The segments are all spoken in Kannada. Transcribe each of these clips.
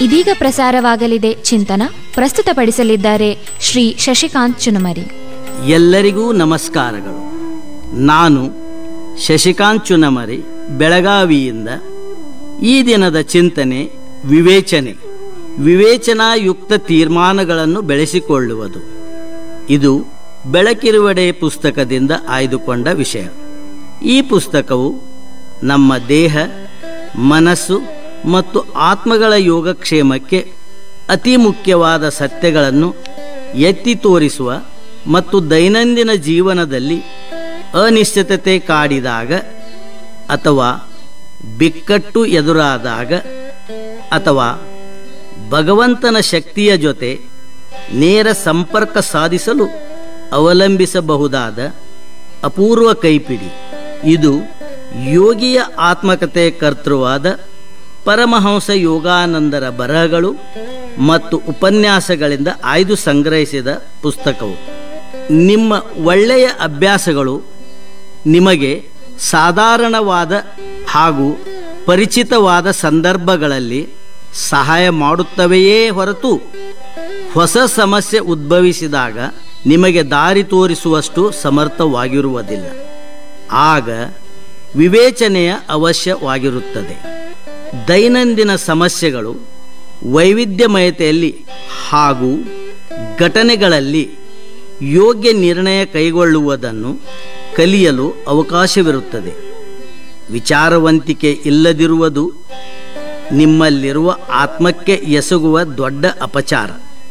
ಇದೀಗ ಪ್ರಸಾರವಾಗಲಿದೆ ಚಿಂತನ ಪ್ರಸ್ತುತಪಡಿಸಲಿದ್ದಾರೆ ಶ್ರೀ ಶಶಿಕಾಂತ್ ಚುನಮರಿ ಎಲ್ಲರಿಗೂ ನಮಸ್ಕಾರಗಳು ನಾನು ಶಶಿಕಾಂತ್ ಚುನಮರಿ ಬೆಳಗಾವಿಯಿಂದ ಈ ದಿನದ ಚಿಂತನೆ ವಿವೇಚನೆ ವಿವೇಚನಾಯುಕ್ತ ತೀರ್ಮಾನಗಳನ್ನು ಬೆಳೆಸಿಕೊಳ್ಳುವುದು ಇದು ಬೆಳಕಿರುವಡೆ ಪುಸ್ತಕದಿಂದ ಆಯ್ದುಕೊಂಡ ವಿಷಯ ಈ ಪುಸ್ತಕವು ನಮ್ಮ ದೇಹ ಮನಸ್ಸು ಮತ್ತು ಆತ್ಮಗಳ ಯೋಗಕ್ಷೇಮಕ್ಕೆ ಅತಿ ಮುಖ್ಯವಾದ ಸತ್ಯಗಳನ್ನು ಎತ್ತಿ ತೋರಿಸುವ ಮತ್ತು ದೈನಂದಿನ ಜೀವನದಲ್ಲಿ ಅನಿಶ್ಚಿತತೆ ಕಾಡಿದಾಗ ಅಥವಾ ಬಿಕ್ಕಟ್ಟು ಎದುರಾದಾಗ ಅಥವಾ ಭಗವಂತನ ಶಕ್ತಿಯ ಜೊತೆ ನೇರ ಸಂಪರ್ಕ ಸಾಧಿಸಲು ಅವಲಂಬಿಸಬಹುದಾದ ಅಪೂರ್ವ ಕೈಪಿಡಿ ಇದು ಯೋಗಿಯ ಆತ್ಮಕತೆ ಕರ್ತೃವಾದ ಪರಮಹಂಸ ಯೋಗಾನಂದರ ಬರಹಗಳು ಮತ್ತು ಉಪನ್ಯಾಸಗಳಿಂದ ಆಯ್ದು ಸಂಗ್ರಹಿಸಿದ ಪುಸ್ತಕವು ನಿಮ್ಮ ಒಳ್ಳೆಯ ಅಭ್ಯಾಸಗಳು ನಿಮಗೆ ಸಾಧಾರಣವಾದ ಹಾಗೂ ಪರಿಚಿತವಾದ ಸಂದರ್ಭಗಳಲ್ಲಿ ಸಹಾಯ ಮಾಡುತ್ತವೆಯೇ ಹೊರತು ಹೊಸ ಸಮಸ್ಯೆ ಉದ್ಭವಿಸಿದಾಗ ನಿಮಗೆ ದಾರಿ ತೋರಿಸುವಷ್ಟು ಸಮರ್ಥವಾಗಿರುವುದಿಲ್ಲ ಆಗ ವಿವೇಚನೆಯ ಅವಶ್ಯವಾಗಿರುತ್ತದೆ ದೈನಂದಿನ ಸಮಸ್ಯೆಗಳು ವೈವಿಧ್ಯಮಯತೆಯಲ್ಲಿ ಹಾಗೂ ಘಟನೆಗಳಲ್ಲಿ ಯೋಗ್ಯ ನಿರ್ಣಯ ಕೈಗೊಳ್ಳುವುದನ್ನು ಕಲಿಯಲು ಅವಕಾಶವಿರುತ್ತದೆ ವಿಚಾರವಂತಿಕೆ ಇಲ್ಲದಿರುವುದು ನಿಮ್ಮಲ್ಲಿರುವ ಆತ್ಮಕ್ಕೆ ಎಸಗುವ ದೊಡ್ಡ ಅಪಚಾರ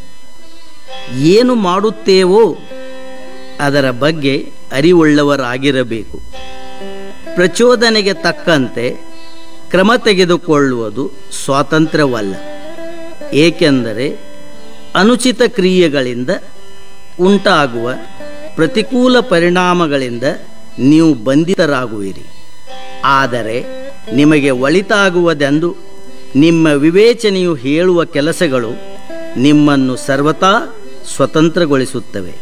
ಏನು ಮಾಡುತ್ತೇವೋ ಅದರ ಬಗ್ಗೆ ಅರಿವುಳ್ಳವರಾಗಿರಬೇಕು ಪ್ರಚೋದನೆಗೆ ತಕ್ಕಂತೆ ಕ್ರಮ ತೆಗೆದುಕೊಳ್ಳುವುದು ಸ್ವಾತಂತ್ರ್ಯವಲ್ಲ ಏಕೆಂದರೆ ಅನುಚಿತ ಕ್ರಿಯೆಗಳಿಂದ ಉಂಟಾಗುವ ಪ್ರತಿಕೂಲ ಪರಿಣಾಮಗಳಿಂದ ನೀವು ಬಂಧಿತರಾಗುವಿರಿ ಆದರೆ ನಿಮಗೆ ಒಳಿತಾಗುವುದೆಂದು ನಿಮ್ಮ ವಿವೇಚನೆಯು ಹೇಳುವ ಕೆಲಸಗಳು ನಿಮ್ಮನ್ನು ಸರ್ವತಾ ಸ್ವತಂತ್ರಗೊಳಿಸುತ್ತವೆ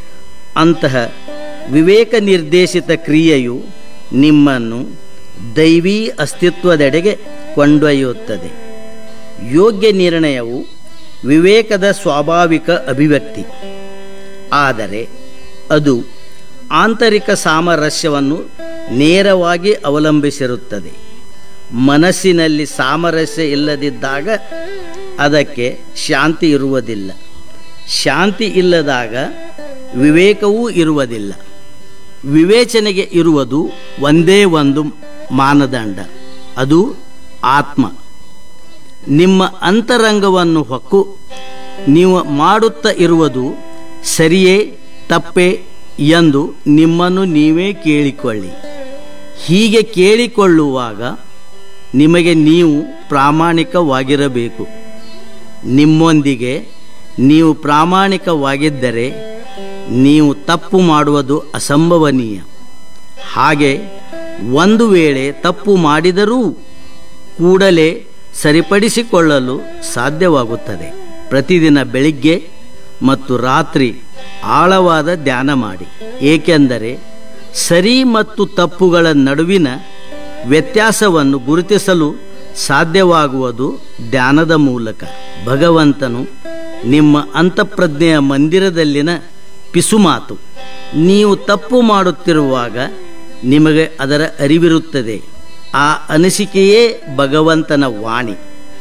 ಅಂತಹ ವಿವೇಕ ನಿರ್ದೇಶಿತ ಕ್ರಿಯೆಯು ನಿಮ್ಮನ್ನು ದೈವೀ ಅಸ್ತಿತ್ವದೆಡೆಗೆ ಕೊಂಡೊಯ್ಯುತ್ತದೆ ಯೋಗ್ಯ ನಿರ್ಣಯವು ವಿವೇಕದ ಸ್ವಾಭಾವಿಕ ಅಭಿವ್ಯಕ್ತಿ ಆದರೆ ಅದು ಆಂತರಿಕ ಸಾಮರಸ್ಯವನ್ನು ನೇರವಾಗಿ ಅವಲಂಬಿಸಿರುತ್ತದೆ ಮನಸ್ಸಿನಲ್ಲಿ ಸಾಮರಸ್ಯ ಇಲ್ಲದಿದ್ದಾಗ ಅದಕ್ಕೆ ಶಾಂತಿ ಇರುವುದಿಲ್ಲ ಶಾಂತಿ ಇಲ್ಲದಾಗ ವಿವೇಕವೂ ಇರುವುದಿಲ್ಲ ವಿವೇಚನೆಗೆ ಇರುವುದು ಒಂದೇ ಒಂದು ಮಾನದಂಡ ಅದು ಆತ್ಮ ನಿಮ್ಮ ಅಂತರಂಗವನ್ನು ಹೊಕ್ಕು ನೀವು ಮಾಡುತ್ತಾ ಇರುವುದು ಸರಿಯೇ ತಪ್ಪೇ ಎಂದು ನಿಮ್ಮನ್ನು ನೀವೇ ಕೇಳಿಕೊಳ್ಳಿ ಹೀಗೆ ಕೇಳಿಕೊಳ್ಳುವಾಗ ನಿಮಗೆ ನೀವು ಪ್ರಾಮಾಣಿಕವಾಗಿರಬೇಕು ನಿಮ್ಮೊಂದಿಗೆ ನೀವು ಪ್ರಾಮಾಣಿಕವಾಗಿದ್ದರೆ ನೀವು ತಪ್ಪು ಮಾಡುವುದು ಅಸಂಭವನೀಯ ಹಾಗೆ ಒಂದು ವೇಳೆ ತಪ್ಪು ಮಾಡಿದರೂ ಕೂಡಲೇ ಸರಿಪಡಿಸಿಕೊಳ್ಳಲು ಸಾಧ್ಯವಾಗುತ್ತದೆ ಪ್ರತಿದಿನ ಬೆಳಿಗ್ಗೆ ಮತ್ತು ರಾತ್ರಿ ಆಳವಾದ ಧ್ಯಾನ ಮಾಡಿ ಏಕೆಂದರೆ ಸರಿ ಮತ್ತು ತಪ್ಪುಗಳ ನಡುವಿನ ವ್ಯತ್ಯಾಸವನ್ನು ಗುರುತಿಸಲು ಸಾಧ್ಯವಾಗುವುದು ಧ್ಯಾನದ ಮೂಲಕ ಭಗವಂತನು ನಿಮ್ಮ ಅಂತಃಪ್ರಜ್ಞೆಯ ಮಂದಿರದಲ್ಲಿನ ಪಿಸುಮಾತು ನೀವು ತಪ್ಪು ಮಾಡುತ್ತಿರುವಾಗ ನಿಮಗೆ ಅದರ ಅರಿವಿರುತ್ತದೆ ಆ ಅನಿಸಿಕೆಯೇ ಭಗವಂತನ ವಾಣಿ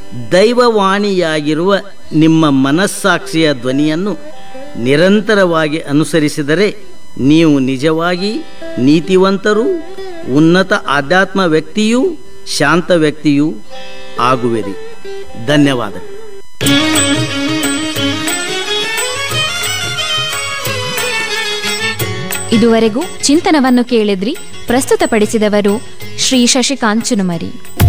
ದೈವವಾಣಿಯಾಗಿರುವ ನಿಮ್ಮ ಮನಸ್ಸಾಕ್ಷಿಯ ಧ್ವನಿಯನ್ನು ನಿರಂತರವಾಗಿ ಅನುಸರಿಸಿದರೆ ನೀವು ನಿಜವಾಗಿ ನೀತಿವಂತರೂ ಉನ್ನತ ಆಧ್ಯಾತ್ಮ ವ್ಯಕ್ತಿಯೂ ಶಾಂತ ವ್ಯಕ್ತಿಯೂ ಆಗುವಿರಿ ಧನ್ಯವಾದಗಳು ಇದುವರೆಗೂ ಚಿಂತನವನ್ನು ಕೇಳಿದ್ರಿ ಪ್ರಸ್ತುತಪಡಿಸಿದವರು ಶ್ರೀ ಶಶಿಕಾಂತ್ ಚುನುಮರಿ